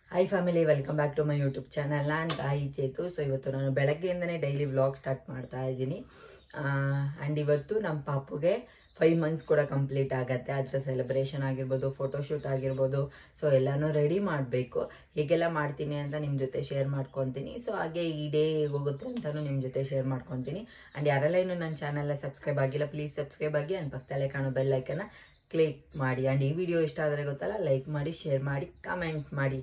High family welcome back to my YouTube channel ನಾನು ತಾಯಿ ಚೇತು so ಇವತ್ತು ನಾನು ಬೆಳಗ್ಗೆಯಿಂದನೇ ಡೈಲಿ ವ್ಲಾಗ್ ಸ್ಟಾರ್ಟ್ ಮಾಡ್ತಾ ಇದ್ದೀನಿ ಆ್ಯಂಡ್ ಇವತ್ತು ನಮ್ಮ ಪಾಪುಗೆ ಫೈವ್ ಮಂತ್ಸ್ ಕೂಡ ಕಂಪ್ಲೀಟ್ ಆಗುತ್ತೆ ಅದರ ಸೆಲೆಬ್ರೇಷನ್ ಆಗಿರ್ಬೋದು ಫೋಟೋಶೂಟ್ ಆಗಿರ್ಬೋದು ಸೊ ಎಲ್ಲನೂ ರೆಡಿ ಮಾಡಬೇಕು ಹೇಗೆಲ್ಲ ಮಾಡ್ತೀನಿ ಅಂತ ನಿಮ್ಮ ಜೊತೆ ಶೇರ್ ಮಾಡ್ಕೊತೀನಿ ಸೊ ಹಾಗೆ ಈ ಡೇ ಹೋಗುತ್ತೆ ಅಂತಲೂ ನಿಮ್ಮ ಜೊತೆ ಶೇರ್ ಮಾಡ್ಕೊತೀನಿ ಆ್ಯಂಡ್ ಯಾರೆಲ್ಲ ಇನ್ನೂ ನನ್ನ ಚಾನಲ್ನ ಸಬ್ಸ್ಕ್ರೈಬ್ ಆಗಿಲ್ಲ ಪ್ಲೀಸ್ ಸಬ್ಸ್ಕ್ರೈಬ್ ಆಗಿ ಆ್ಯಂಡ್ ಪಕ್ಕದಲ್ಲೇ ಕಾಣೋ ಬೆಲ್ ಐಕನ್ನ ಕ್ಲಿಕ್ ಮಾಡಿ ಆ್ಯಂಡ್ ಈ ವಿಡಿಯೋ ಇಷ್ಟ ಆದರೆ ಗೊತ್ತಲ್ಲ ಲೈಕ್ ಮಾಡಿ ಶೇರ್ ಮಾಡಿ ಕಮೆಂಟ್ ಮಾಡಿ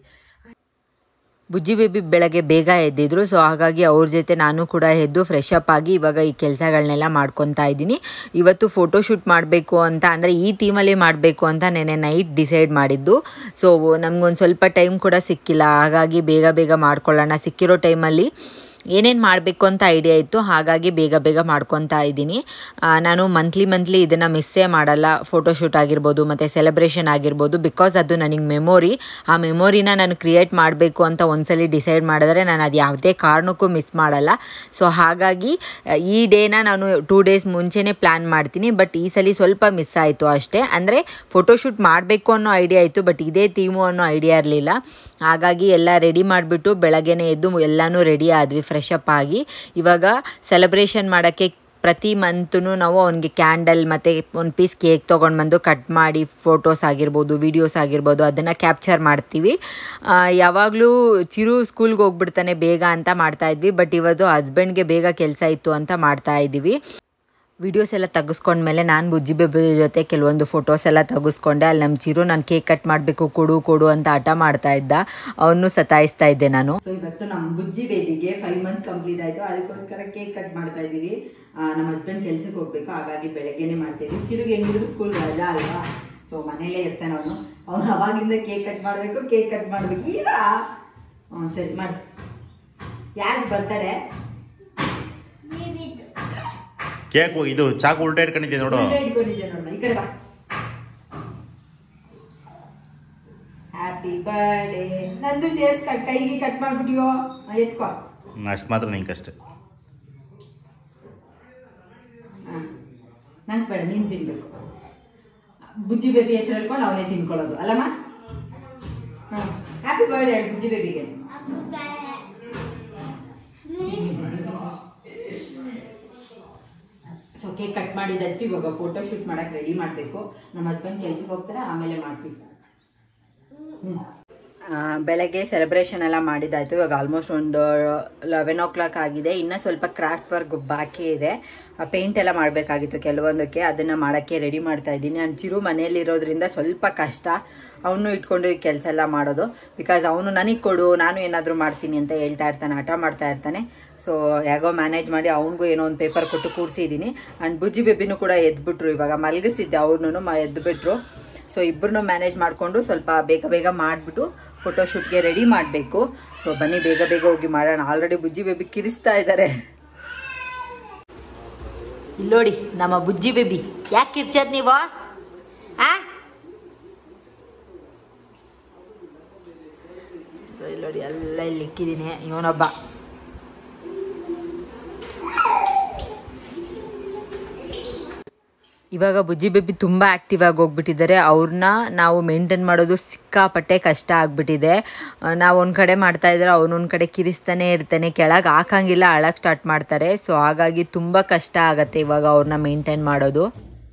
ಬುಜ್ಜಿ ಬೇಬಿ ಬೆಳಗ್ಗೆ ಬೇಗ ಎದ್ದಿದ್ರು ಸೊ ಹಾಗಾಗಿ ಅವ್ರ ಜೊತೆ ನಾನು ಕೂಡ ಎದ್ದು ಫ್ರೆಶ್ ಅಪ್ ಆಗಿ ಇವಾಗ ಈ ಕೆಲಸಗಳನ್ನೆಲ್ಲ ಮಾಡ್ಕೊತಾ ಇದ್ದೀನಿ ಇವತ್ತು ಫೋಟೋಶೂಟ್ ಮಾಡಬೇಕು ಅಂತ ಅಂದರೆ ಈ ಥೀಮಲ್ಲಿ ಮಾಡಬೇಕು ಅಂತ ನೆನೆ ನೈಟ್ ಡಿಸೈಡ್ ಮಾಡಿದ್ದು ಸೊ ನಮಗೊಂದು ಸ್ವಲ್ಪ ಟೈಮ್ ಕೂಡ ಸಿಕ್ಕಿಲ್ಲ ಹಾಗಾಗಿ ಬೇಗ ಬೇಗ ಮಾಡ್ಕೊಳ್ಳೋಣ ಸಿಕ್ಕಿರೋ ಟೈಮಲ್ಲಿ ಏನೇನು ಮಾಡಬೇಕು ಅಂತ ಐಡಿಯಾ ಇತ್ತು ಹಾಗಾಗಿ ಬೇಗ ಬೇಗ ಮಾಡ್ಕೊತಾ ಇದ್ದೀನಿ ಆ, ನಾನು ಮಂತ್ಲಿ ಮಂತ್ಲಿ ಇದನ್ನು ಮಿಸ್ಸೇ ಮಾಡಲ್ಲ ಫೋಟೋಶೂಟ್ ಆಗಿರ್ಬೋದು ಮತ್ತು ಸೆಲೆಬ್ರೇಷನ್ ಆಗಿರ್ಬೋದು ಬಿಕಾಸ್ ಅದು ನನಗೆ ಮೆಮೊರಿ ಆ ಮೆಮೊರಿನ ನಾನು ಕ್ರಿಯೇಟ್ ಮಾಡಬೇಕು ಅಂತ ಒಂದ್ಸಲಿ ಡಿಸೈಡ್ ಮಾಡಿದ್ರೆ ನಾನು ಅದು ಯಾವುದೇ ಕಾರಣಕ್ಕೂ ಮಿಸ್ ಮಾಡಲ್ಲ ಸೊ ಹಾಗಾಗಿ ಆ, ಈ ಡೇನ ನಾನು ಟೂ ಡೇಸ್ ಮುಂಚೆನೇ ಪ್ಲ್ಯಾನ್ ಮಾಡ್ತೀನಿ ಬಟ್ ಈ ಸಲ ಸ್ವಲ್ಪ ಮಿಸ್ ಆಯಿತು ಅಷ್ಟೇ ಅಂದರೆ ಫೋಟೋಶೂಟ್ ಮಾಡಬೇಕು ಅನ್ನೋ ಐಡಿಯಾ ಇತ್ತು ಬಟ್ ಇದೇ ಥೀಮು ಅನ್ನೋ ಐಡಿಯಾ ಇರಲಿಲ್ಲ ಹಾಗಾಗಿ ಎಲ್ಲ ರೆಡಿ ಮಾಡಿಬಿಟ್ಟು ಬೆಳಗ್ಗೆನೇ ಎದ್ದು ಎಲ್ಲನೂ ರೆಡಿ ಆದ್ವಿ ಫ್ರೆಶ್ ಅಪ್ ಆಗಿ ಇವಾಗ ಸೆಲೆಬ್ರೇಷನ್ ಮಾಡೋಕ್ಕೆ ಪ್ರತಿ ಮಂತೂ ನಾವು ಅವನಿಗೆ ಕ್ಯಾಂಡಲ್ ಮತ್ತು ಒಂದು ಪೀಸ್ ಕೇಕ್ ತೊಗೊಂಡು ಬಂದು ಕಟ್ ಮಾಡಿ ಫೋಟೋಸ್ ಆಗಿರ್ಬೋದು ವೀಡಿಯೋಸ್ ಆಗಿರ್ಬೋದು ಅದನ್ನು ಕ್ಯಾಪ್ಚರ್ ಮಾಡ್ತೀವಿ ಯಾವಾಗಲೂ ಚಿರು ಸ್ಕೂಲ್ಗೆ ಹೋಗ್ಬಿಡ್ತಾನೆ ಬೇಗ ಅಂತ ಮಾಡ್ತಾ ಇದ್ವಿ ಬಟ್ ಇವತ್ತು ಹಸ್ಬೆಂಡ್ಗೆ ಬೇಗ ಕೆಲಸ ಇತ್ತು ಅಂತ ಮಾಡ್ತಾ ಇದ್ದೀವಿ ವಿಡಿಯೋಸ್ ಎಲ್ಲ ತೆಗೆಸ್ಕೊಂಡ್ಮೇಲೆ ನಾನು ಬುಜ್ಜಿ ಬೇಬಿ ಜೊತೆ ಕೆಲವೊಂದು ಫೋಟೋಸ್ ಎಲ್ಲ ತೆಗೆಸ್ಕೊಂಡೆ ಅಲ್ಲಿ ನಮ್ಮ ಚಿರು ನಾನು ಕೇಕ್ ಕಟ್ ಮಾಡಬೇಕು ಕೊಡು ಕೊಡು ಅಂತ ಹಠ ಮಾಡ್ತಾ ಇದ್ದ ಅವನು ಸತಾಯಿಸ್ತಾ ಇದ್ದೆ ನಾನು ಸೊ ಇವತ್ತು ನಮ್ಮ ಬುಜ್ಜಿ ಬೇಬಿಗೆ ಫೈವ್ ಮಂತ್ಸ್ ಕಂಪ್ಲೀಟ್ ಆಯ್ತು ಅದಕ್ಕೋಸ್ಕರ ಕೇಕ್ ಕಟ್ ಮಾಡ್ತಾ ಇದೀವಿ ಆ, ನಮ್ಮ ಹಸ್ಬೆಂಡ್ ಕೆಲ್ಸಕ್ಕೆ ಹೋಗ್ಬೇಕು ಹಾಗಾಗಿ ಬೆಳಗ್ಗೆನೆ ಮಾಡ್ತಾ ಇದೀವಿ ಚಿರುಗೆ ಹೆಂಗಿದ್ರು ಸ್ಕೂಲ್ ರಜಾ ಅಲ್ವಾ ಸೊ ಮನೇಲೇ ಇರ್ತಾನೆ ಅವನು ಅವನು ಅವಾಗಿಂದ ಕೇಕ್ ಕಟ್ ಮಾಡಬೇಕು ಕೇಕ್ ಕಟ್ ಮಾಡ್ಬೇಕು ಈಗ ಹ್ಞೂ ಸರಿ ಮಾಡಿ ಯಾರು ಬರ್ತಾರೆ ಕೇಕ್ ಇದು ಚಾಕು ಉಲ್ಟಾ ಇಟ್ಕೊಂಡಿದ್ದೆ ನೋಡು ಉಲ್ಟಾ ಇಟ್ಕೊಂಡಿದ್ದೆ ನೋಡೋಣ ಈ ಕಡೆ ಬಾ ಹ್ಯಾಪಿ ಬರ್ಡೇ ನಂದು ಸೇರ್ಸ್ ಕಟ್ ಕೈಗೆ ಕಟ್ ಮಾಡ್ಬಿಟ್ಟಿಯೋ ಎತ್ಕೋ ಅಷ್ಟು ಮಾತ್ರ ನಿಂಕಷ್ಟೆ ನಂಗೆ ಬೇಡ ನೀನು ತಿನ್ಬೇಕು ಬುಜ್ಜಿ ಬೇಬಿ ಹೆಸರು ಹೇಳ್ಕೊಂಡು ಅವನೇ ತಿನ್ಕೊಳ್ಳೋದು ಅಲ್ಲಮ್ಮ ಹಾಂ ಹ್ಯಾಪಿ ಬರ್ಡೇ ಹೇಳಿ ಬುಜ್ಜಿ ಬೇಬಿಗೆ ಸೊ ಕೇಕ್ ಕಟ್ ಮಾಡಿದ್ದಾಯ್ತು ಇವಾಗ ಫೋಟೋ ಶೂಟ್ ಮಾಡಕ್ಕೆ ರೆಡಿ ಮಾಡಬೇಕು ನಮ್ಮ ಹಸ್ಬೆಂಡ್ ಕೆಲ್ಸಕ್ಕೆ ಹೋಗ್ತಾರೆ ಆಮೇಲೆ ಮಾಡ್ತೀವಿ ಹ್ಞೂ ಬೆಳಗ್ಗೆ ಸೆಲೆಬ್ರೇಷನ್ ಎಲ್ಲ ಮಾಡಿದ್ದಾಯ್ತು ಇವಾಗ ಆಲ್ಮೋಸ್ಟ್ ಒಂದು ಲೆವೆನ್ ಓ ಕ್ಲಾಕ್ ಆಗಿದೆ ಇನ್ನೂ ಸ್ವಲ್ಪ ಕ್ರಾಫ್ಟ್ ವರ್ಕ್ ಬಾಕಿ ಇದೆ ಪೇಂಟ್ ಎಲ್ಲ ಮಾಡಬೇಕಾಗಿತ್ತು ಕೆಲವೊಂದಕ್ಕೆ ಅದನ್ನು ಮಾಡೋಕ್ಕೆ ರೆಡಿ ಮಾಡ್ತಾ ಇದ್ದೀನಿ ನಾನು ಚಿರು ಮನೆಯಲ್ಲಿರೋದ್ರಿಂದ ಸ್ವಲ್ಪ ಕಷ್ಟ ಅವನು ಇಟ್ಕೊಂಡು ಈ ಕೆಲಸ ಎಲ್ಲ ಮಾಡೋದು ಬಿಕಾಸ್ ಅವನು ನನಗೆ ಕೊಡು ನಾನು ಏನಾದರೂ ಮಾಡ್ತೀನಿ ಅಂತ ಹೇಳ್ತಾ ಇರ್ತಾನೆ ಹಠ ಮಾಡ್ತಾ ಇರ್ತಾನೆ ಸೊ ಹೇಗೋ ಮ್ಯಾನೇಜ್ ಮಾಡಿ ಅವನಿಗೂ ಏನೋ ಒಂದು ಪೇಪರ್ ಕೊಟ್ಟು ಕೂರಿಸಿದ್ದೀನಿ ಆ್ಯಂಡ್ ಬುಜ್ಜಿ ಬೇಬಿನೂ ಕೂಡ ಎದ್ಬಿಟ್ರು ಇವಾಗ ಮಲಗಿಸಿದ್ದೆ ಅವ್ರನ್ನೂ ಮ ಎದ್ಬಿಟ್ರು ಸೊ ಇಬ್ಬರನ್ನೂ ಮ್ಯಾನೇಜ್ ಮಾಡಿಕೊಂಡು ಸ್ವಲ್ಪ ಬೇಗ ಬೇಗ ಮಾಡಿಬಿಟ್ಟು ಫೋಟೋಶೂಟ್ಗೆ ರೆಡಿ ಮಾಡಬೇಕು ಸೊ ಬನ್ನಿ ಬೇಗ ಬೇಗ ಹೋಗಿ ಮಾಡೋಣ ಆಲ್ರೆಡಿ ಬುಜ್ಜಿ ಬೇಬಿ ಕಿರಿಸ್ತಾ ಇದ್ದಾರೆ ಇಲ್ಲೋಡಿ ನಮ್ಮ ಬುಜ್ಜಿ ಬೇಬಿ ಯಾಕೆ ಕಿರ್ಚದ್ ನೀವು ಆ ಸೊ ಇಲ್ಲಿ ನೋಡಿ ಎಲ್ಲ ಇಲ್ಲಿ ಇಕ್ಕಿದ್ದೀನಿ ಇವನೊಬ್ಬ ಇವಾಗ ಬುಜ್ಜಿ ಬೇಬಿ ತುಂಬ ಆ್ಯಕ್ಟಿವ್ ಆಗಿ ಹೋಗ್ಬಿಟ್ಟಿದ್ದಾರೆ ಅವ್ರನ್ನ ನಾವು ಮೇಂಟೈನ್ ಮಾಡೋದು ಸಿಕ್ಕಾಪಟ್ಟೆ ಕಷ್ಟ ಆಗಿಬಿಟ್ಟಿದೆ ನಾವು ಒಂದು ಕಡೆ ಮಾಡ್ತಾ ಇದ್ರೆ ಅವನೊಂದು ಕಡೆ ಕಿರಿಸ್ತಾನೆ ಇರ್ತಾನೆ ಕೆಳಗೆ ಹಾಕಂಗಿಲ್ಲ ಅಳಕ್ಕೆ ಸ್ಟಾರ್ಟ್ ಮಾಡ್ತಾರೆ ಸೊ ಹಾಗಾಗಿ ತುಂಬ ಕಷ್ಟ ಆಗತ್ತೆ ಇವಾಗ ಅವ್ರನ್ನ ಮೇಂಟೈನ್ ಮಾಡೋದು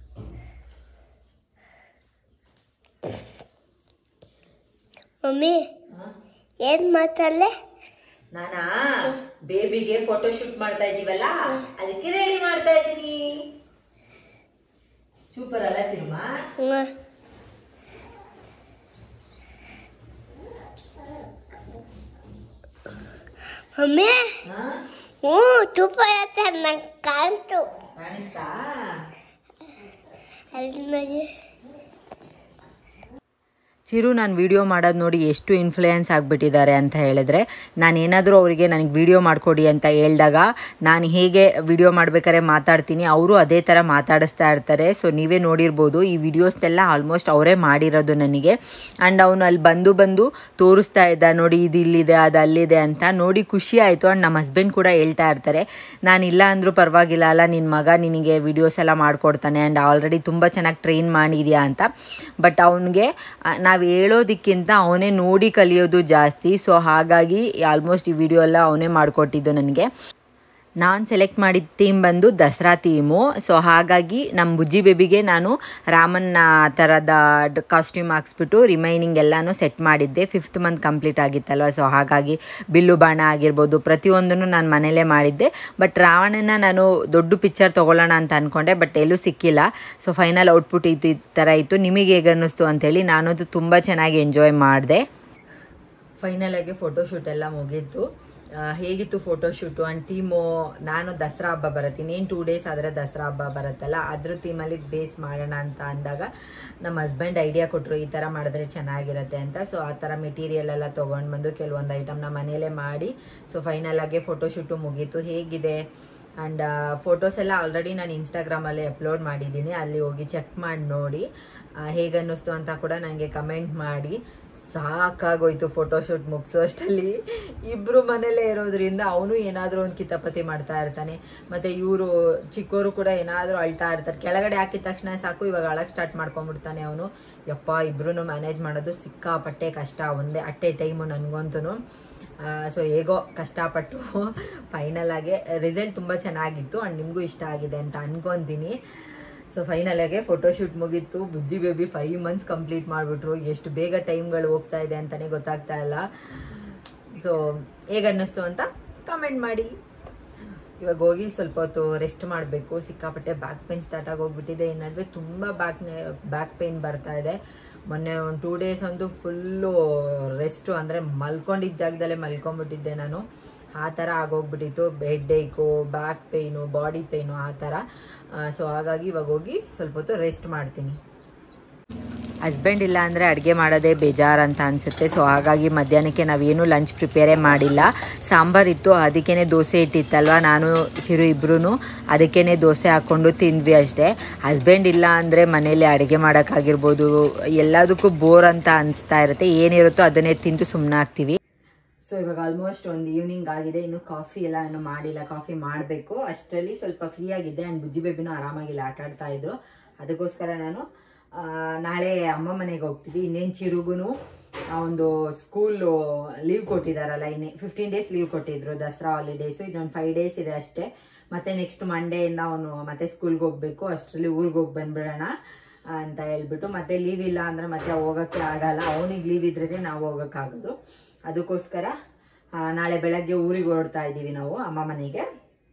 ಮಮ್ಮಿ ಏನ್ ಮಾತಲ್ಲೇ ನಾನಾ ಬೇಬಿಗೆ ಫೋಟೋ ಶೂಟ್ ಮಾಡ್ತಾ ಇದೀವಲ್ಲ ಅದಕ್ಕೆ ರೆಡಿ ಮಾಡ್ತಾ ಇದ್ದೀನಿ ಸೂಪರ್ ಅಲ್ಲ ಸಿನಿಮಾ ಹ್ಮ್. ಮಮ್ಮಿ ಹ್ಞೂ ತುಪ್ಪ ಇರತ್ತೆ ನಂಗೆ ಕಾಣ್ತು ಕಾಣಿಸ್ತಾ ಅಲ್ಲಿ ನೋಡಿ ಚಿರು ನಾನು ವಿಡಿಯೋ ಮಾಡೋದು ನೋಡಿ ಎಷ್ಟು ಇನ್ಫ್ಲೂಯೆನ್ಸ್ ಆಗಿಬಿಟ್ಟಿದ್ದಾರೆ ಅಂತ ಹೇಳಿದ್ರೆ ನಾನು ಏನಾದರೂ ಅವರಿಗೆ ನನಗೆ ವಿಡಿಯೋ ಮಾಡಿಕೊಡಿ ಅಂತ ಹೇಳಿದಾಗ ನಾನು ಹೇಗೆ ವಿಡಿಯೋ ಮಾಡ್ಬೇಕಾದ್ರೆ ಮಾತಾಡ್ತೀನಿ ಅವರು ಅದೇ ಥರ ಮಾತಾಡಿಸ್ತಾ ಇರ್ತಾರೆ ಸೊ ನೀವೇ ನೋಡಿರ್ಬೋದು ಈ ವಿಡಿಯೋಸ್ನೆಲ್ಲ ಆಲ್ಮೋಸ್ಟ್ ಅವರೇ ಮಾಡಿರೋದು ನನಗೆ ಆ್ಯಂಡ್ ಅವನು ಅಲ್ಲಿ ಬಂದು ಬಂದು ತೋರಿಸ್ತಾ ಇದ್ದ ನೋಡಿ ಇದು ಇಲ್ಲಿದೆ ಅದು ಅಲ್ಲಿದೆ ಅಂತ ನೋಡಿ ಖುಷಿ ಆಯಿತು ಆ್ಯಂಡ್ ನಮ್ಮ ಹಸ್ಬೆಂಡ್ ಕೂಡ ಹೇಳ್ತಾ ಇರ್ತಾರೆ ನಾನು ಇಲ್ಲ ಅಂದರೂ ಪರವಾಗಿಲ್ಲ ಅಲ್ಲ ನಿನ್ನ ಮಗ ನಿನಗೆ ವಿಡಿಯೋಸ್ ಎಲ್ಲ ಮಾಡಿಕೊಡ್ತಾನೆ ಆ್ಯಂಡ್ ಆಲ್ರೆಡಿ ತುಂಬ ಚೆನ್ನಾಗಿ ಟ್ರೈನ್ ಮಾಡಿದ್ಯಾ ಅಂತ ಬಟ್ ಅವನಿಗೆ ನಾವು ನಾವು ಹೇಳೋದಕ್ಕಿಂತ ಅವನೇ ನೋಡಿ ಕಲಿಯೋದು ಜಾಸ್ತಿ ಸೊ ಹಾಗಾಗಿ ಆಲ್ಮೋಸ್ಟ್ ಈ ವಿಡಿಯೋ ಎಲ್ಲ ಅವನೇ ಮಾಡಿಕೊಟ್ಟಿದ್ದು ನನಗೆ ನಾನು ಸೆಲೆಕ್ಟ್ ಮಾಡಿದ ಥೀಮ್ ಬಂದು ದಸರಾ ಥೀಮು ಸೊ ಹಾಗಾಗಿ ನಮ್ಮ ಬುಜ್ಜಿ ಬೇಬಿಗೆ ನಾನು ರಾಮನ್ನ ಥರದ ಕಾಸ್ಟ್ಯೂಮ್ ಹಾಕ್ಸ್ಬಿಟ್ಟು ರಿಮೈನಿಂಗ್ ಎಲ್ಲನೂ ಸೆಟ್ ಮಾಡಿದ್ದೆ ಫಿಫ್ತ್ ಮಂತ್ ಕಂಪ್ಲೀಟ್ ಆಗಿತ್ತಲ್ವ ಸೊ ಹಾಗಾಗಿ ಬಿಲ್ಲು ಬಾಣ ಆಗಿರ್ಬೋದು ಪ್ರತಿಯೊಂದನ್ನು ನಾನು ಮನೇಲೇ ಮಾಡಿದ್ದೆ ಬಟ್ ರಾವಣನ ನಾನು ದೊಡ್ಡ ಪಿಕ್ಚರ್ ತೊಗೊಳ್ಳೋಣ ಅಂತ ಅಂದ್ಕೊಂಡೆ ಬಟ್ ಎಲ್ಲೂ ಸಿಕ್ಕಿಲ್ಲ ಸೊ ಫೈನಲ್ ಔಟ್ಪುಟ್ ಇದು ಈ ಥರ ಇತ್ತು ನಿಮಗೆ ಹೇಗೆ ಅನ್ನಿಸ್ತು ಅಂಥೇಳಿ ನಾನಂತೂ ತುಂಬ ಚೆನ್ನಾಗಿ ಎಂಜಾಯ್ ಮಾಡಿದೆ ಫೈನಲ್ ಆಗಿ ಫೋಟೋಶೂಟ್ ಎಲ್ಲ ಮುಗೀತು ಆ, ಹೇಗಿತ್ತು ಫೋಟೋಶೂಟು ಆ್ಯಂಡ್ ಥೀಮು ನಾನು ದಸರಾ ಹಬ್ಬ ಬರುತ್ತೆ ಇನ್ನೇನು ಟೂ ಡೇಸ್ ಆದರೆ ದಸರಾ ಹಬ್ಬ ಬರುತ್ತಲ್ಲ ಅದ್ರ ಥೀಮಲ್ಲಿ ಬೇಸ್ ಮಾಡೋಣ ಅಂತ ಅಂದಾಗ ನಮ್ಮ ಹಸ್ಬೆಂಡ್ ಐಡಿಯಾ ಕೊಟ್ಟರು ಈ ಥರ ಮಾಡಿದ್ರೆ ಚೆನ್ನಾಗಿರುತ್ತೆ ಅಂತ ಸೊ ಆ ಥರ ಮೆಟೀರಿಯಲ್ ಎಲ್ಲ ತೊಗೊಂಡು ಬಂದು ಕೆಲವೊಂದು ಐಟಮ್ನ ಮನೇಲೇ ಮಾಡಿ ಸೊ ಫೈನಲ್ ಆಗಿ ಫೋಟೋಶೂಟು ಮುಗೀತು ಹೇಗಿದೆ ಆ್ಯಂಡ್ ಫೋಟೋಸ್ ಎಲ್ಲ ಆಲ್ರೆಡಿ ನಾನು ಇನ್ಸ್ಟಾಗ್ರಾಮಲ್ಲಿ ಅಪ್ಲೋಡ್ ಮಾಡಿದ್ದೀನಿ ಅಲ್ಲಿ ಹೋಗಿ ಚೆಕ್ ಮಾಡಿ ನೋಡಿ ಆ, ಹೇಗನ್ನಿಸ್ತು ಅಂತ ಕೂಡ ನನಗೆ ಕಮೆಂಟ್ ಮಾಡಿ ಸಾಕಾಗೋಯ್ತು ಫೋಟೋಶೂಟ್ ಮುಗಿಸೋ ಅಷ್ಟರಲ್ಲಿ ಇಬ್ರು ಮನೇಲೇ ಇರೋದ್ರಿಂದ ಅವನು ಏನಾದರೂ ಒಂದು ಕಿತಾಪತಿ ಮಾಡ್ತಾ ಇರ್ತಾನೆ ಮತ್ತೆ ಇವರು ಚಿಕ್ಕವರು ಕೂಡ ಏನಾದರೂ ಅಳ್ತಾ ಇರ್ತಾರೆ ಕೆಳಗಡೆ ಹಾಕಿದ ತಕ್ಷಣ ಸಾಕು ಇವಾಗ ಅಳಕ್ ಸ್ಟಾರ್ಟ್ ಮಾಡ್ಕೊಂಡ್ಬಿಡ್ತಾನೆ ಅವನು ಯಪ್ಪ ಇಬ್ರು ಮ್ಯಾನೇಜ್ ಮಾಡೋದು ಸಿಕ್ಕಾಪಟ್ಟೆ ಕಷ್ಟ ಒಂದೇ ಅಟ್ಟೆ ಟೈಮು ನನಗಂತೂ ಸೊ ಹೇಗೋ ಕಷ್ಟಪಟ್ಟು ಫೈನಲ್ ಆಗಿ ರಿಸಲ್ಟ್ ತುಂಬ ಚೆನ್ನಾಗಿತ್ತು ಆ್ಯಂಡ್ ನಿಮಗೂ ಇಷ್ಟ ಆಗಿದೆ ಅಂತ ಅನ್ಕೊಂತೀನಿ ಸೊ ಫೈನಲ್ ಆಗಿ ಫೋಟೋಶೂಟ್ ಮುಗೀತು ಬುಜ್ಜಿ ಬೇಬಿ ಫೈವ್ ಮಂತ್ಸ್ ಕಂಪ್ಲೀಟ್ ಮಾಡಿಬಿಟ್ರು ಎಷ್ಟು ಬೇಗ ಟೈಮ್ಗಳು ಹೋಗ್ತಾ ಇದೆ ಅಂತಲೇ ಗೊತ್ತಾಗ್ತಾ ಇಲ್ಲ ಸೊ ಹೇಗೆ ಅನ್ನಿಸ್ತು ಅಂತ ಕಮೆಂಟ್ ಮಾಡಿ ಇವಾಗ ಹೋಗಿ ಸ್ವಲ್ಪ ಹೊತ್ತು ರೆಸ್ಟ್ ಮಾಡಬೇಕು ಸಿಕ್ಕಾಪಟ್ಟೆ ಬ್ಯಾಕ್ ಪೇನ್ ಸ್ಟಾರ್ಟ್ ಆಗೋಗ್ಬಿಟ್ಟಿದೆ ಈ ನಡುವೆ ತುಂಬ ಬ್ಯಾಕ್ ಬ್ಯಾಕ್ ಪೇನ್ ಬರ್ತಾ ಇದೆ ಮೊನ್ನೆ ಒಂದು ಟೂ ಡೇಸ್ ಅಂತೂ ಫುಲ್ಲು ರೆಸ್ಟು ಅಂದರೆ ಮಲ್ಕೊಂಡಿದ್ದ ಜಾಗದಲ್ಲೇ ಮಲ್ಕೊಂಡ್ಬಿಟ್ಟಿದ್ದೆ ನಾನು ಆ ಥರ ಆಗೋಗ್ಬಿಟ್ಟಿತ್ತು head ache back pain body pain ಆ ಥರ ಸೊ ಹಾಗಾಗಿ ಇವಾಗ ಹೋಗಿ ಸ್ವಲ್ಪ ಹೊತ್ತು ರೆಸ್ಟ್ ಮಾಡ್ತೀನಿ ಹಸ್ಬೆಂಡ್ ಇಲ್ಲ ಅಂದರೆ ಅಡುಗೆ ಮಾಡೋದೇ ಬೇಜಾರು ಅಂತ ಅನಿಸುತ್ತೆ ಸೊ ಹಾಗಾಗಿ ಮಧ್ಯಾಹ್ನಕ್ಕೆ ನಾವೇನು ಲಂಚ್ ಪ್ರಿಪೇರೇ ಮಾಡಿಲ್ಲ ಸಾಂಬಾರ್ ಇತ್ತು ಅದಕ್ಕೇ ದೋಸೆ ಇಟ್ಟಿತ್ತಲ್ವ ನಾನು ಚಿರು ಇಬ್ರು ಅದಕ್ಕೇ ದೋಸೆ ಹಾಕ್ಕೊಂಡು ತಿಂದ್ವಿ ಅಷ್ಟೇ ಹಸ್ಬೆಂಡ್ ಇಲ್ಲ ಅಂದರೆ ಮನೇಲಿ ಅಡುಗೆ ಮಾಡೋಕ್ಕಾಗಿರ್ಬೋದು ಎಲ್ಲದಕ್ಕೂ ಬೋರ್ ಅಂತ ಅನಿಸ್ತಾ ಇರುತ್ತೆ ಏನಿರುತ್ತೋ ಅದನ್ನೇ ತಿಂದು ಸುಮ್ಮನೆ ಆಗ್ತೀವಿ ಸೊ ಇವಾಗ ಆಲ್ಮೋಸ್ಟ್ ಒಂದು ಈವ್ನಿಂಗ್ ಆಗಿದೆ ಇನ್ನು ಕಾಫಿ ಎಲ್ಲ ಏನು ಮಾಡಿಲ್ಲ ಕಾಫಿ ಮಾಡಬೇಕು ಅಷ್ಟರಲ್ಲಿ ಸ್ವಲ್ಪ ಫ್ರೀ ಆಗಿದ್ದೆ ಆ್ಯಂಡ್ ಬುಜ್ಜಿ ಬೇಬಿನೂ ಆರಾಮಾಗಿಲ್ಲ ಆಟ ಆಡ್ತಾ ಇದ್ರು ಅದಕ್ಕೋಸ್ಕರ ನಾನು ಆ, ನಾಳೆ ಅಮ್ಮ ಮನೆಗೆ ಹೋಗ್ತೀವಿ ಇನ್ನೇನು ಚಿರುಗುನು ಆ ಒಂದು ಸ್ಕೂಲ್ ಲೀವ್ ಕೊಟ್ಟಿದ್ದಾರಲ್ಲ ಇನ್ನೇ ಫಿಫ್ಟೀನ್ ಡೇಸ್ ಲೀವ್ ಕೊಟ್ಟಿದ್ರು ದಸರಾ ಹಾಲಿಡೇಸು ಇನ್ನೊಂದು ಫೈವ್ ಡೇಸ್ ಇದೆ ಅಷ್ಟೇ ಮತ್ತೆ ನೆಕ್ಸ್ಟ್ ಮಂಡೆಯಿಂದ ಅವನು ಮತ್ತೆ ಸ್ಕೂಲ್ಗೆ ಹೋಗ್ಬೇಕು ಅಷ್ಟರಲ್ಲಿ ಊರಿಗೆ ಹೋಗಿ ಬಂದ್ಬಿಡೋಣ ಅಂತ ಹೇಳ್ಬಿಟ್ಟು ಮತ್ತೆ ಲೀವ್ ಇಲ್ಲ ಅಂದ್ರೆ ಮತ್ತೆ ಹೋಗೋಕ್ಕೆ ಆಗಲ್ಲ ಅವನಿಗೆ ಲೀವ್ ಇದ್ರೆ ನಾವು ಹೋಗೋಕ್ಕಾಗೋದು ಅದಕ್ಕೋಸ್ಕರ ಆ, ನಾಳೆ ಬೆಳಗ್ಗೆ ಊರಿಗೆ ಹೊರಡ್ತಾ ಇದ್ದೀವಿ ನಾವು ಅಮ್ಮ ಮನೆಗೆ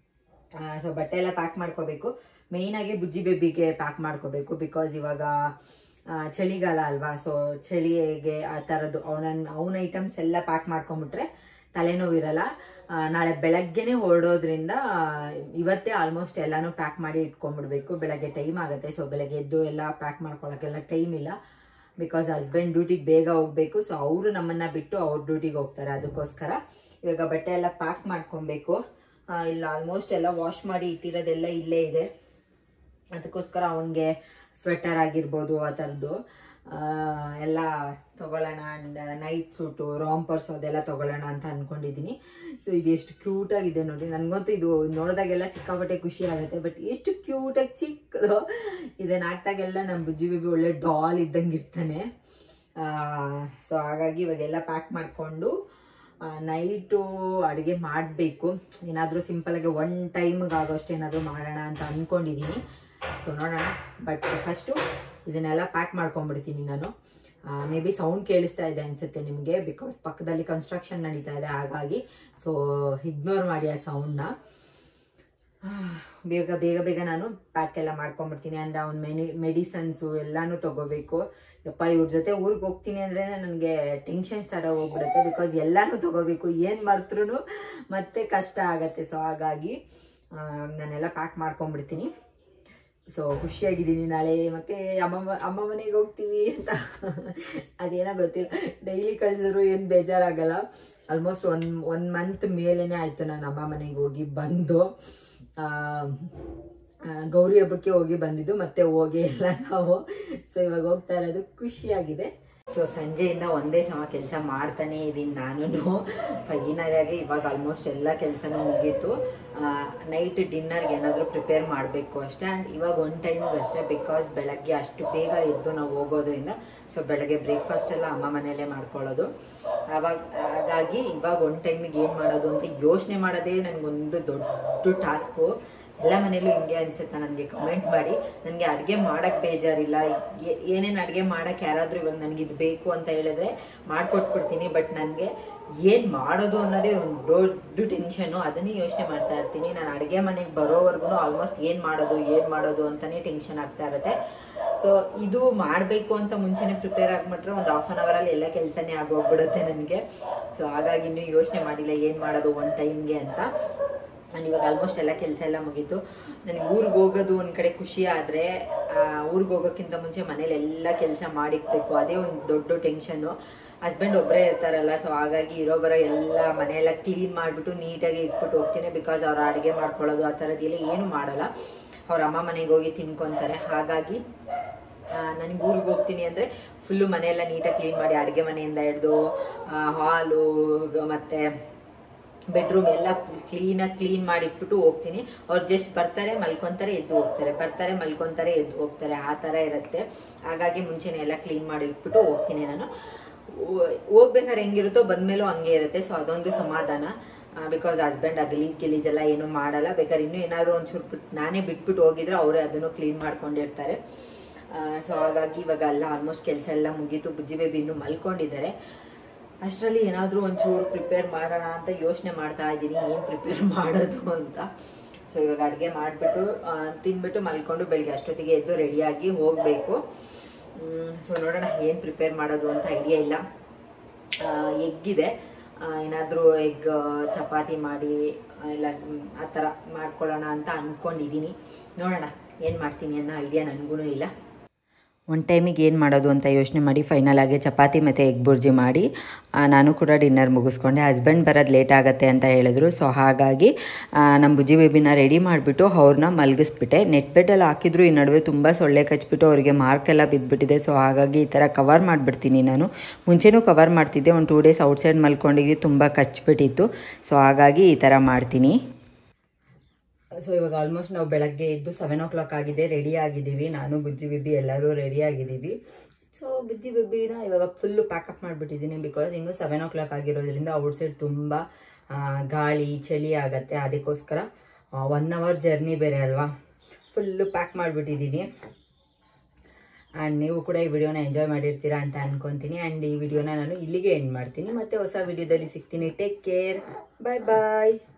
ಸೊ ಬಟ್ಟೆ ಎಲ್ಲ ಪ್ಯಾಕ್ ಮಾಡ್ಕೋಬೇಕು ಮೇಯ್ನಾಗಿ ಬುಜ್ಜಿ ಬೇಬಿಗೆ ಪ್ಯಾಕ್ ಮಾಡ್ಕೋಬೇಕು ಬಿಕಾಸ್ ಇವಾಗ ಆ, ಚಳಿಗಾಲ ಅಲ್ವಾ ಸೊ ಚಳಿಗೆ ಆ ಥರದ್ದು ಅವನನ್ನ ಅವನ ಐಟಮ್ಸ್ ಎಲ್ಲ ಪ್ಯಾಕ್ ಮಾಡ್ಕೊಂಬಿಟ್ರೆ ತಲೆನೋವು ಇರಲ್ಲ ಆ, ನಾಳೆ ಬೆಳಗ್ಗೆನೆ ಹೊರಡೋದ್ರಿಂದ ಆ, ಇವತ್ತೇ ಆಲ್ಮೋಸ್ಟ್ ಎಲ್ಲಾನು ಪ್ಯಾಕ್ ಮಾಡಿ ಇಟ್ಕೊಂಡ್ಬಿಡ್ಬೇಕು ಬೆಳಗ್ಗೆ ಟೈಮ್ ಆಗುತ್ತೆ ಸೊ ಬೆಳಗ್ಗೆ ಎದ್ದು ಎಲ್ಲ ಪ್ಯಾಕ್ ಮಾಡ್ಕೊಳಕ್ಕೆಲ್ಲ ಟೈಮ್ ಇಲ್ಲ ಬಿಕಾಸ್ ಹಸ್ಬೆಂಡ್ ಡ್ಯೂಟಿಗೆ ಬೇಗ ಹೋಗ್ಬೇಕು ಸೊ ಅವರು ನಮ್ಮನ್ನ ಬಿಟ್ಟು ಅವ್ರ ಡ್ಯೂಟಿಗೆ ಹೋಗ್ತಾರೆ ಅದಕ್ಕೋಸ್ಕರ ಇವಾಗ ಬಟ್ಟೆ ಎಲ್ಲ ಪ್ಯಾಕ್ ಮಾಡ್ಕೊಬೇಕು ಆ, ಇಲ್ಲ ಆಲ್ಮೋಸ್ಟ್ ಎಲ್ಲ ವಾಶ್ ಮಾಡಿ ಇಟ್ಟಿರೋದೆಲ್ಲ ಇಲ್ಲೇ ಇದೆ ಅದಕ್ಕೋಸ್ಕರ ಅವನಿಗೆ ಸ್ವೆಟರ್ ಆಗಿರ್ಬೋದು ಆ ಥರದ್ದು ಆ, ಎಲ್ಲ ತಗೊಳ್ಳೋಣ ಆ್ಯಂಡ್ ನೈಟ್ ಸೂಟು ರಾಂಪರ್ಸ್ ಅದೆಲ್ಲ ತಗೊಳ್ಳೋಣ ಅಂತ ಅನ್ಕೊಂಡಿದ್ದೀನಿ ಸೊ ಇದು ಎಷ್ಟು ಕ್ಯೂಟಾಗಿದೆ ನೋಡಿ ನನಗಂತೂ ಇದು ನೋಡಿದಾಗೆಲ್ಲ ಸಿಕ್ಕಾಪಟ್ಟೆ ಖುಷಿ ಆಗುತ್ತೆ ಬಟ್ ಎಷ್ಟು ಕ್ಯೂಟಾಗಿ ಚಿಕ್ಕದು ಇದನ್ನ ಹಾಕ್ದಾಗೆಲ್ಲ ನಮ್ಮ ಬುಜ್ಜಿ ಬೇಬಿ ಒಳ್ಳೆ ಡಾಲ್ ಇದ್ದಂಗೆ ಇರ್ತಾನೆ ಸೊ ಹಾಗಾಗಿ ಇವಾಗೆಲ್ಲ ಪ್ಯಾಕ್ ಮಾಡಿಕೊಂಡು ನೈಟು ಅಡುಗೆ ಮಾಡಬೇಕು ಏನಾದರೂ ಸಿಂಪಲಾಗಿ ಒನ್ ಟೈಮ್ಗೆ ಆಗೋಷ್ಟು ಏನಾದರೂ ಮಾಡೋಣ ಅಂತ ಅಂದ್ಕೊಂಡಿದ್ದೀನಿ ಸೊ ನೋಡೋಣ ಬಟ್ ಫಸ್ಟು ಇದನ್ನೆಲ್ಲ ಪ್ಯಾಕ್ ಮಾಡ್ಕೊಂಡ್ಬಿಡ್ತೀನಿ ನಾನು ಮೇ ಬಿ ಸೌಂಡ್ ಕೇಳಿಸ್ತಾ ಇದೆ ಅನ್ಸುತ್ತೆ ನಿಮಗೆ ಬಿಕಾಸ್ ಪಕ್ಕದಲ್ಲಿ ಕನ್ಸ್ಟ್ರಕ್ಷನ್ ನಡೀತಾ ಇದೆ ಹಾಗಾಗಿ ಸೊ ಇಗ್ನೋರ್ ಮಾಡಿ ಆ ಸೌಂಡ್ನ ಬೇಗ ಬೇಗ ಬೇಗ ನಾನು ಪ್ಯಾಕ್ ಎಲ್ಲ ಮಾಡ್ಕೊಂಡ್ಬಿಡ್ತೀನಿ ಆ್ಯಂಡ್ ಅವ್ನ ಮೆನಿ ಮೆಡಿಸನ್ಸು ಎಲ್ಲಾನು ತಗೋಬೇಕು ಯಪ್ಪ ಇವ್ರ ಜೊತೆ ಊರಿಗೆ ಹೋಗ್ತೀನಿ ಅಂದ್ರೆ ನನಗೆ ಟೆನ್ಷನ್ ಸ್ಟಾರ್ಟ್ ಆಗಿ ಹೋಗ್ಬಿಡುತ್ತೆ ಬಿಕಾಸ್ ಎಲ್ಲಾನು ತಗೋಬೇಕು ಏನು ಮರ್ತರೂ ಮತ್ತೆ ಕಷ್ಟ ಆಗತ್ತೆ ಸೊ ಹಾಗಾಗಿ ಆ, ನಾನೆಲ್ಲ ಪ್ಯಾಕ್ ಮಾಡ್ಕೊಂಡ್ಬಿಡ್ತೀನಿ ಸೊ ಖುಷಿಯಾಗಿದ್ದೀನಿ ನಾಳೆ ಮತ್ತೆ ಅಮ್ಮ ಮ- ಅಮ್ಮ ಮನೆಗೆ ಹೋಗ್ತೀವಿ ಅಂತ ಅದೇನೋ ಗೊತ್ತಿಲ್ಲ ಡೈಲಿ ಕಳಿಸಿದ್ರು ಏನು ಬೇಜಾರಾಗಲ್ಲ ಆಲ್ಮೋಸ್ಟ್ ಒನ್ ಒನ್ ಮಂತ್ ಮೇಲೇನೆ ಆಯಿತು ನಾನು ಅಮ್ಮ ಮನೆಗೆ ಹೋಗಿ ಬಂದು ಆ, ಆ, ಗೌರಿ ಹಬ್ಬಕ್ಕೆ ಹೋಗಿ ಬಂದಿದ್ದು ಮತ್ತೆ ಹೋಗಿ ಎಲ್ಲ ನಾವು ಸೊ ಇವಾಗ ಹೋಗ್ತಾ ಇರೋದು ಖುಷಿಯಾಗಿದೆ ಸೊ ಸಂಜೆಯಿಂದ ಒಂದೇ ಸಮ ಕೆಲಸ ಮಾಡ್ತಾನೆ ಇದ್ದೀನಿ ನಾನು ಫೈನಲ್ ಆಗಿ ಇವಾಗ ಆಲ್ಮೋಸ್ಟ್ ಎಲ್ಲ ಕೆಲಸನೂ ಮುಗೀತು ನೈಟ್ ಡಿನ್ನರ್ಗೆ ಏನಾದರೂ ಪ್ರಿಪೇರ್ ಮಾಡಬೇಕು ಅಷ್ಟೇ ಆ್ಯಂಡ್ ಇವಾಗ ಒನ್ ಟೈಮಿಗೆ ಅಷ್ಟೇ ಬಿಕಾಸ್ ಬೆಳಗ್ಗೆ ಅಷ್ಟು ಬೇಗ ಎದ್ದು ನಾವು ಹೋಗೋದ್ರಿಂದ ಸೊ ಬೆಳಗ್ಗೆ ಬ್ರೇಕ್ಫಾಸ್ಟ್ ಎಲ್ಲ ಅಮ್ಮ ಮನೆಯಲ್ಲೇ ಮಾಡ್ಕೊಳ್ಳೋದು ಅವಾಗ ಹಾಗಾಗಿ ಇವಾಗ ಒಂದು ಟೈಮಿಗೆ ಏನು ಮಾಡೋದು ಅಂತ ಯೋಚನೆ ಮಾಡೋದೇ ನನಗೊಂದು ದೊಡ್ಡ ಟಾಸ್ಕು ಎಲ್ಲ ಮನೇಲೂ ಹಿಂಗೆ ಅನ್ಸುತ್ತಾ ನನಗೆ ಕಮೆಂಟ್ ಮಾಡಿ ನನಗೆ ಅಡುಗೆ ಮಾಡಕ್ಕೆ ಬೇಜಾರಿಲ್ಲ ಏ- ಏನೇನು ಅಡುಗೆ ಮಾಡಕ್ಕೆ ಯಾರಾದರೂ ಇವಾಗ ನನಗೆ ಇದು ಬೇಕು ಅಂತ ಹೇಳಿದ್ರೆ ಮಾಡ್ಕೊಟ್ಬಿಡ್ತೀನಿ ಬಟ್ ನನಗೆ ಏನು ಮಾಡೋದು ಅನ್ನೋದೇ ಒಂದು ದೊಡ್ಡ ಟೆನ್ಷನ್ನು ಅದನ್ನೇ ಯೋಚನೆ ಮಾಡ್ತಾ ಇರ್ತೀನಿ ನಾನು ಅಡುಗೆ ಮನೆಗೆ ಬರೋವರೆಗೂ ಆಲ್ಮೋಸ್ಟ್ ಏನು ಮಾಡೋದು ಏನು ಮಾಡೋದು ಅಂತಲೇ ಟೆನ್ಷನ್ ಆಗ್ತಾ ಇರುತ್ತೆ ಸೊ ಇದು ಮಾಡಬೇಕು ಅಂತ ಮುಂಚೆನೆ ಪ್ರಿಪೇರ್ ಆಗಿಬಿಟ್ರೆ ಒಂದು ಹಾಫ್ ಆನ್ ಅವರಲ್ಲಿ ಎಲ್ಲ ಕೆಲಸನೇ ಆಗೋಗ್ಬಿಡುತ್ತೆ ನನಗೆ ಸೊ ಹಾಗಾಗಿ ಇನ್ನೂ ಯೋಚನೆ ಮಾಡಿಲ್ಲ ಏನು ಮಾಡೋದು ಒನ್ ಟೈಮ್ಗೆ ಅಂತ ನಾನು ಇವಾಗ ಆಲ್ಮೋಸ್ಟ್ ಎಲ್ಲ ಕೆಲಸ ಎಲ್ಲ ಮುಗೀತು ನನಗೆ ಊರಿಗೆ ಹೋಗೋದು ಒಂದು ಕಡೆ ಖುಷಿ ಆದರೆ ಊರಿಗೆ ಹೋಗೋಕ್ಕಿಂತ ಮುಂಚೆ ಮನೇಲಿ ಎಲ್ಲ ಕೆಲಸ ಮಾಡಿಕ್ಬೇಕು ಅದೇ ಒಂದು ದೊಡ್ಡ ಟೆನ್ಷನ್ನು ಹಸ್ಬೆಂಡ್ ಒಬ್ಬರೇ ಇರ್ತಾರಲ್ಲ ಸೊ ಹಾಗಾಗಿ ಇರೋ ಬರೋ ಎಲ್ಲ ಮನೆಯೆಲ್ಲ ಕ್ಲೀನ್ ಮಾಡಿಬಿಟ್ಟು ನೀಟಾಗಿ ಇಟ್ಬಿಟ್ಟು ಹೋಗ್ತೀನಿ ಬಿಕಾಸ್ ಅವ್ರು ಅಡುಗೆ ಮಾಡ್ಕೊಳ್ಳೋದು ಆ ಥರದ್ದೆಲ್ಲ ಏನು ಮಾಡಲ್ಲ ಅವ್ರ ಅಮ್ಮ ಮನೆಗೆ ಹೋಗಿ ತಿನ್ಕೊತಾರೆ ಹಾಗಾಗಿ ನನಗೆ ಊರಿಗೆ ಹೋಗ್ತೀನಿ ಅಂದರೆ ಫುಲ್ಲು ಮನೆಯೆಲ್ಲ ನೀಟಾಗಿ ಕ್ಲೀನ್ ಮಾಡಿ ಅಡುಗೆ ಮನೆಯಿಂದ ಹಿಡ್ದು ಹಾಲು ಮತ್ತು ಬೆಡ್ರೂಮ್ ಎಲ್ಲ ಕ್ಲೀನಾಗಿ ಕ್ಲೀನ್ ಮಾಡಿ ಇಟ್ಬಿಟ್ಟು ಹೋಗ್ತೀನಿ ಅವ್ರು ಜಸ್ಟ್ ಬರ್ತಾರೆ ಮಲ್ಕೊಂತಾರೆ ಎದ್ದು ಹೋಗ್ತಾರೆ ಬರ್ತಾರೆ ಮಲ್ಕೊಂತಾರೆ ಎದ್ದು ಹೋಗ್ತಾರೆ ಆ ಥರ ಇರುತ್ತೆ ಹಾಗಾಗಿ ಮುಂಚೆನೇ ಎಲ್ಲ ಕ್ಲೀನ್ ಮಾಡಿ ಇಟ್ಬಿಟ್ಟು ಹೋಗ್ತೀನಿ ನಾನು ಹೋ- ಹೋಗ್ಬೇಕಾದ್ರೆ ಹೆಂಗಿರುತ್ತೋ ಬಂದ್ಮೇಲೂ ಹಂಗೆ ಇರುತ್ತೆ ಸೊ ಅದೊಂದು ಸಮಾಧಾನ ಬಿಕಾಸ್ ಹಸ್ಬೆಂಡ್ ಆ ಗಲೀಜ್ ಗಿಲೀಜ್ ಎಲ್ಲ ಏನೂ ಮಾಡಲ್ಲ ಬೇಕಾದ್ರೆ ಇನ್ನೂ ಏನಾದರೂ ಒಂಚೂರು ಬಿಟ್ಟು ನಾನೇ ಬಿಟ್ಬಿಟ್ಟು ಹೋಗಿದ್ರೆ ಅವರೇ ಅದನ್ನು ಕ್ಲೀನ್ ಮಾಡ್ಕೊಂಡಿರ್ತಾರೆ ಸೊ ಹಾಗಾಗಿ ಇವಾಗ ಎಲ್ಲ ಆಲ್ಮೋಸ್ಟ್ ಕೆಲಸ ಎಲ್ಲ ಮುಗೀತು ಬುಜ್ಜಿ ಬೇಬಿ ಇನ್ನೂ ಮಲ್ಕೊಂಡಿದ್ದಾರೆ ಅಷ್ಟರಲ್ಲಿ ಏನಾದರೂ ಒಂಚೂರು ಪ್ರಿಪೇರ್ ಮಾಡೋಣ ಅಂತ ಯೋಚನೆ ಮಾಡ್ತಾ ಇದ್ದೀನಿ ಏನು ಪ್ರಿಪೇರ್ ಮಾಡೋದು ಅಂತ ಸೊ ಇವಾಗ ಅಡುಗೆ ಮಾಡಿಬಿಟ್ಟು ತಿಂದ್ಬಿಟ್ಟು ಮಲ್ಕೊಂಡು ಬೆಳಗ್ಗೆ ಅಷ್ಟೊತ್ತಿಗೆ ಎದ್ದು ರೆಡಿಯಾಗಿ ಹೋಗಬೇಕು ಸೊ ನೋಡೋಣ ಏನು ಪ್ರಿಪೇರ್ ಮಾಡೋದು ಅಂತ ಐಡಿಯಾ ಇಲ್ಲ ಎಗ್ಗಿದೆ ಏನಾದರೂ ಎಗ್ ಚಪಾತಿ ಮಾಡಿ ಎಲ್ಲ ಮ್, ಆ ಥರ ಮಾಡ್ಕೊಳ್ಳೋಣ ಅಂತ ಅಂದ್ಕೊಂಡಿದ್ದೀನಿ ನೋಡೋಣ ಏನು ಮಾಡ್ತೀನಿ ಅನ್ನೋ ಐಡಿಯಾ ನನಗೂ ಇಲ್ಲ ಒಂದು ಟೈಮಿಗೆ ಏನು ಮಾಡೋದು ಅಂತ ಯೋಚನೆ ಮಾಡಿ ಫೈನಲ್ ಆಗಿ ಚಪಾತಿ ಮತ್ತು ಎಗ್ ಬುರ್ಜಿ ಮಾಡಿ ಆ, ನಾನು ಕೂಡ ಡಿನ್ನರ್ ಮುಗಿಸ್ಕೊಂಡೆ ಹಸ್ಬೆಂಡ್ ಬರೋದು ಲೇಟ್ ಆಗುತ್ತೆ ಅಂತ ಹೇಳಿದ್ರು ಸೊ ಹಾಗಾಗಿ ಆ, ನಮ್ಮ ಬುಜ್ಜಿ ಬೇಬಿನ ರೆಡಿ ಮಾಡಿಬಿಟ್ಟು ಅವ್ರನ್ನ ಮಲಗಿಸ್ಬಿಟ್ಟೆ ನೆಟ್ ಬೆಡ್ಡಲ್ಲಿ ಹಾಕಿದ್ರು ಈ ನಡುವೆ ತುಂಬ ಸೊಳ್ಳೆ ಕಚ್ಬಿಟ್ಟು ಅವರಿಗೆ ಮಾರ್ಕ್ ಎಲ್ಲ ಬಿದ್ದುಬಿಟ್ಟಿದೆ ಸೊ ಹಾಗಾಗಿ ಈ ಥರ ಕವರ್ ಮಾಡಿಬಿಡ್ತೀನಿ ನಾನು ಮುಂಚೆನೂ ಕವರ್ ಮಾಡ್ತಿದ್ದೆ ಒಂದು ಟೂ ಡೇಸ್ ಔಟ್ಸೈಡ್ ಮಲ್ಕೊಂಡಿದ್ದು ತುಂಬ ಕಚ್ಬಿಟ್ಟಿತ್ತು ಸೊ ಹಾಗಾಗಿ ಈ ಥರ ಮಾಡ್ತೀನಿ ಸೊ ಇವಾಗ ಆಲ್ಮೋಸ್ಟ್ ನಾವು ಬೆಳಗ್ಗೆ ಎದ್ದು ಸೆವೆನ್ ಓ ಕ್ಲಾಕ್ ಆಗಿದೆ ರೆಡಿ ಆಗಿದ್ದೀವಿ ನಾನು ಬುಜ್ಜಿ ಬಿಬ್ಬಿ ಎಲ್ಲರೂ ರೆಡಿ ಆಗಿದ್ದೀವಿ ಸೊ ಬುಜ್ಜಿ ಬಿಬ್ಬಿನ ಇವಾಗ ಫುಲ್ಲು ಪ್ಯಾಕಪ್ ಮಾಡಿಬಿಟ್ಟಿದ್ದೀನಿ ಬಿಕಾಸ್ ಇನ್ನೂ ಸೆವೆನ್ ಓ ಕ್ಲಾಕ್ ಆಗಿರೋದ್ರಿಂದ ಔಟ್ಸೈಡ್ ತುಂಬ ಆ, ಗಾಳಿ ಚಳಿ ಆಗತ್ತೆ ಅದಕ್ಕೋಸ್ಕರ ಒನ್ ಅವರ್ ಜರ್ನಿ ಬೇರೆ ಅಲ್ವಾ ಫುಲ್ಲು ಪ್ಯಾಕ್ ಮಾಡಿಬಿಟ್ಟಿದ್ದೀನಿ ಆ್ಯಂಡ್ ನೀವು ಕೂಡ ಈ ವಿಡಿಯೋನ ಎಂಜಾಯ್ ಮಾಡಿರ್ತೀರಾ ಅಂತ ಅನ್ಕೊಂತೀನಿ ಆ್ಯಂಡ್ ಈ ವಿಡಿಯೋನ ನಾನು ಇಲ್ಲಿಗೆ ಎಂಡ್ ಮಾಡ್ತೀನಿ ಮತ್ತೆ ಹೊಸ ವಿಡಿಯೋದಲ್ಲಿ ಸಿಗ್ತೀನಿ ಟೇಕ್ ಕೇರ್ ಬಾಯ್ ಬಾಯ್